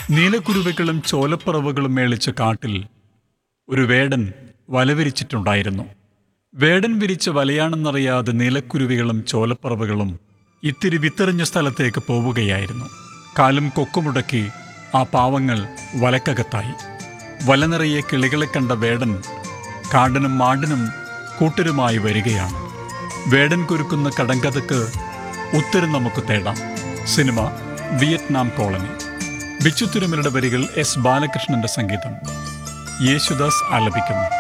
നീലക്കുരുവകളും ചോലപ്പറവുകളും മേളിച്ച കാട്ടിൽ ഒരു വേടൻ വലവിരിച്ചിട്ടുണ്ടായിരുന്നു വേടൻ വിരിച്ച വലയാണെന്നറിയാതെ നീലക്കുരുവികളും ചോലപ്പറവുകളും ഇത്തിരി വിത്തെറിഞ്ഞ സ്ഥലത്തേക്ക് പോവുകയായിരുന്നു കാലും കൊക്കുമുടക്കി ആ പാവങ്ങൾ വലക്കകത്തായി വല നിറയെ കിളികളെ കണ്ട വേടൻ കാടിനും മാടിനും കൂട്ടരുമായി വരികയാണ് വേടൻ കുരുക്കുന്ന കടങ്കഥക്ക് ഉത്തരം നമുക്ക് തേടാം സിനിമ വിയറ്റ്നാം കോളനി ബിച്ചു തിരുമലയുടെ വരികൾ എസ് ബാലകൃഷ്ണന്റെ സംഗീതം യേശുദാസ് ആലപിക്കുന്നു